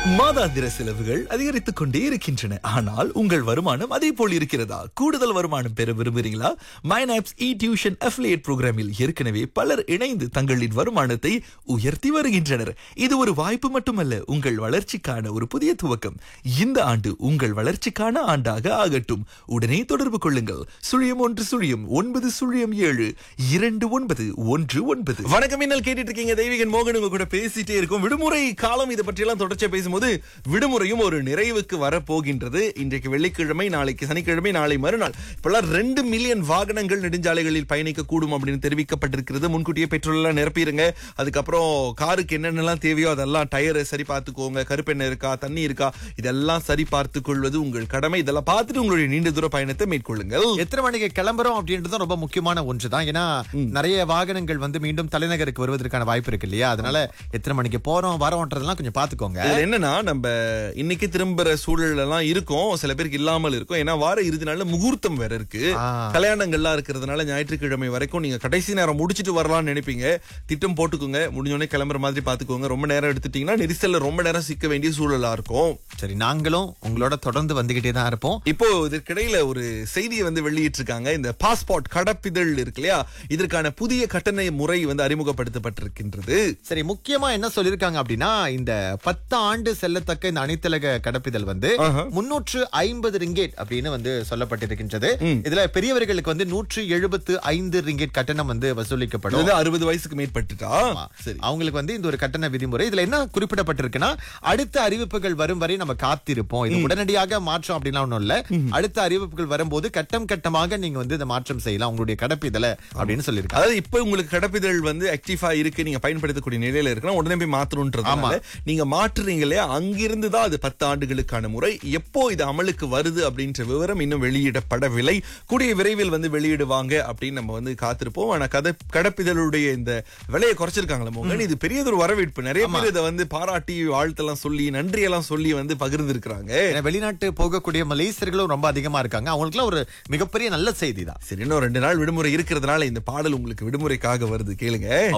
மாதாந்திர செலவுகள் அதிகரித்துக் கொண்டே இருக்கின்றன ஆனால் உங்கள் வருமானம் அதே போல் இருக்கிறதா கூடுதல் வருமானம் பெற விரும்புகிறீங்களா மைனாப்ஸ் இ டியூஷன் அஃபிலியேட் புரோகிராமில் ஏற்கனவே பலர் இணைந்து தங்களின் வருமானத்தை உயர்த்தி வருகின்றனர் இது ஒரு வாய்ப்பு மட்டுமல்ல உங்கள் வளர்ச்சிக்கான ஒரு புதிய துவக்கம் இந்த ஆண்டு உங்கள் வளர்ச்சிக்கான ஆண்டாக ஆகட்டும் உடனே தொடர்பு கொள்ளுங்கள் சுழியம் ஒன்று சுழியம் ஒன்பது சுழியம் ஏழு இரண்டு ஒன்பது ஒன்று ஒன்பது வணக்கம் இன்னல் கேட்டுட்டு இருக்கீங்க தெய்வீகன் மோகன் உங்க கூட பேசிட்டே இருக்கும் விடுமுறை காலம் இதை பற்றி எல்லாம் தொடர்ச்சியா பேசும்போது விடுமுறையும் ஒரு நிறைவுக்கு வரப்போகின்றது இன்றைக்கு வெள்ளிக்கிழமை நாளைக்கு சனிக்கிழமை நாளை மறுநாள் இப்பெல்லாம் ரெண்டு மில்லியன் வாகனங்கள் நெடுஞ்சாலைகளில் பயணிக்க கூடும் அப்படின்னு தெரிவிக்கப்பட்டிருக்கிறது முன்கூட்டியே பெட்ரோல் எல்லாம் நிரப்பிடுங்க அதுக்கப்புறம் காருக்கு என்னென்னலாம் தேவையோ அதெல்லாம் டயரை சரி பார்த்துக்கோங்க கருப்பெண்ணெய் இருக்கா தண்ணி இருக்கா இதெல்லாம் சரி பார்த்துக் கொள்வது உங்கள் கடமை இதெல்லாம் பார்த்துட்டு உங்களுடைய நீண்ட தூர பயணத்தை மேற்கொள்ளுங்கள் எத்தனை மணிக்கு கிளம்புறோம் அப்படின்றது ரொம்ப முக்கியமான ஒன்று தான் ஏன்னா நிறைய வாகனங்கள் வந்து மீண்டும் தலைநகருக்கு வருவதற்கான வாய்ப்பு இருக்கு இல்லையா அதனால எத்தனை மணிக்கு போறோம் வரோன்றதெல்லாம் கொஞ்சம் பாத்துக்கோங்க இதுல என்னன்னா நம்ம இன்னைக்கு திரும்புற சூழல் எல்லாம் இருக்கும் சில பேருக்கு இல்லாமல் இருக்கும் ஏன்னா வார இறுதி நாள்ல முகூர்த்தம் வேற இருக்கு ஆ. கல்யாணங்கள்லாம் இருக்கிறதுனால ஞாயிற்றுக்கிழமை வரைக்கும் நீங்க கடைசி நேரம் முடிச்சிட்டு வரலாம்னு நினைப்பீங்க திட்டம் போட்டுக்கோங்க முடிஞ்சோடனே கிளம்புற மாதிரி பாத்துக்கோங்க ரொம்ப நேரம் எடுத்துட்டீங்கன்னா நெரிசல்ல ரொம்ப நேரம் சிக்க வேண்டிய சூழலா இருக்கும் சரி நாங்களும் உங்களோட தொடர்ந்து வந்துகிட்டே தான் இருப்போம் இப்போ இதற்கிடையில ஒரு செய்தியை வந்து வெளியிட்டிருக்காங்க இந்த பாஸ்போர்ட் கடப்பிதழ் இருக்கு இல்லையா இதற்கான புதிய கட்டண முறை வந்து அறிமுகப்படுத்தப்பட்டிருக்கின்றது சரி முக்கியமா என்ன சொல்லிருக்காங்க அப்படின்னா இந்த பத்து ஆண்டு செல்லத்தக்க இந்த அனைத்துலக கடப்பிதழ் வந்து ஆஹா. முன்னூற்று ஐம்பது ரிங்கேட் அப்படின்னு வந்து சொல்லப்பட்டிருக்கின்றது இதுல பெரியவர்களுக்கு வந்து நூற்று எழுபத்து ஐந்து ரிங்கேட் கட்டணம் வந்து இது வசூலிக்கப்படும் வந்து அறுபது வயசுக்கு மேற்பட்டுட்டா சரி அவங்களுக்கு வந்து இந்த ஒரு கட்டண விதிமுறை இதுல என்ன குறிப்பிடப்பட்டிருக்குன்னா அடுத்த அறிவிப்புகள் வரும் வரை நம்ம காத்திருப்போம் இது உடனடியாக மாற்றம் அப்படிலாம் ஒண்ணும் இல்ல அடுத்த அறிவிப்புகள் வரும்போது கட்டம் கட்டமாக நீங்க வந்து இந்த மாற்றம் செய்யலாம் உங்களுடைய கடப்பிதழ அப்படின்னு சொல்லியிருக்காங்க அதாவது இப்ப உங்களுக்கு கடப்பிதழ் வந்து ஆக்டிவா இருக்கு நீங்க பயன்படுத்தக்கூடிய நிலையில இருக்குன்னா உடனே போய் மாத்தணும்ன்றதுனால நீங்க மாற்றுறீங்க இல்லையா அங்கிருந்து தான் அது பத்து ஆண்டுகளுக்கான முறை எப்போ இது அமலுக்கு வருது அப்படின்ற விவரம் இன்னும் வெளியிடப்படவில்லை கூடிய விரைவில் வந்து வெளியிடுவாங்க அப்படின்னு நம்ம வந்து காத்திருப்போம் ஆனா கதை கடப்பிதழுடைய இந்த விலையை குறைச்சிருக்காங்களா மோகன் இது பெரியதொரு வரவேற்பு நிறைய பேர் இதை வந்து பாராட்டி வாழ்த்தெல்லாம் சொல்லி நன்றி எல்லாம் சொல்லி வந்து பகிர்ந்து இருக்கிறாங்க ஏன்னா வெளிநாட்டு போகக்கூடிய மலேசியர்களும் ரொம்ப அதிகமா இருக்காங்க அவங்களுக்குலாம் ஒரு மிகப்பெரிய நல்ல செய்தி தான் சரி இன்னும் ரெண்டு நாள் விடுமுறை இருக்கிறதுனால இந்த பாடல் உங்களுக்கு விடுமுறைக்காக வருது கேளுங்க